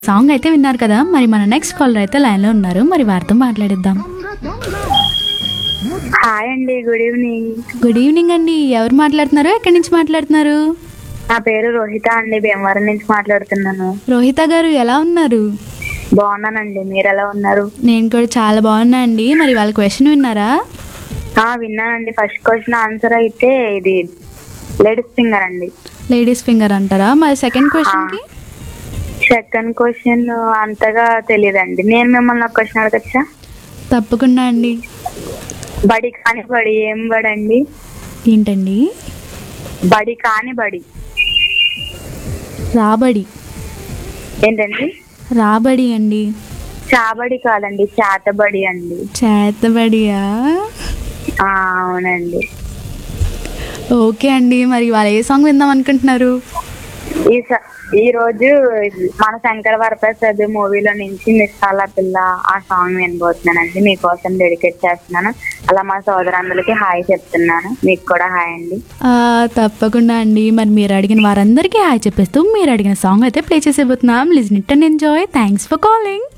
song అయితే విన్నారు కదా మరి మన నెక్స్ట్ కాలర్ అయితే లైన్లో ఉన్నారు మరి వారితో మాట్లాడిద్దాం హాయ్ అండి గుడ్ ఈవినింగ్ గుడ్ ఈవినింగ్ అండి ఎవరు మాట్లాడుతున్నారు ఎక్కడి నుంచి మాట్లాడుతున్నారు నా పేరు రోహిత అండి భీమవరం నుంచి మాట్లాడుతున్నాను రోహిత గారు ఎలా ఉన్నారు బాగున్నానండి మీరు ఎలా ఉన్నారు నేను కూడా చాలా బాగున్నా అండి మరి వాళ్ళ క్వశ్చన్ విన్నారా ఆ విన్నానండి ఫస్ట్ క్వశ్చన్ ఆన్సర్ అయితే ఇది లేడీస్ ఫింగర్ అండి లేడీస్ ఫింగర్ అంటారా మరి సెకండ్ క్వశ్చన్కి సెకండ్ క్వశ్చన్ అంతగా తెలియదండి నేను మిమ్మల్ని ఒక క్వశ్చన్ అడగచ్చా తప్పకుండా అండి బడి కాని బడి ఏం బడి అండి ఏంటండి బడి కాని బడి రాబడి ఏంటండి రాబడి అండి చాబడి కాదండి చేతబడి అండి చేతబడియా ఆ, అవునండి ఓకే అండి మరి వాళ్ళు ఏ సాంగ్ విందాం అనుకుంటున్నారు ఈ స- ఈ రోజు మన శంకర వరప్రసాద్ మూవీలో నుంచి మిస్సాల పిల్ల ఆ సాంగ్ వినబోతున్నానండి మీకోసం డెడికేట్ చేస్తున్నాను అలా మా సోదరులందరికీ హాయ్ చెప్తున్నాను మీకు కూడా హాయ్ అండి ఆ, తప్పకుండా అండి మరి మీరు అడిగిన వారందరికీ హాయ్ చెప్పేస్తూ మీరు అడిగిన సాంగ్ అయితే ప్లే చేసేబోతున్నాం listen it and enjoy thanks for calling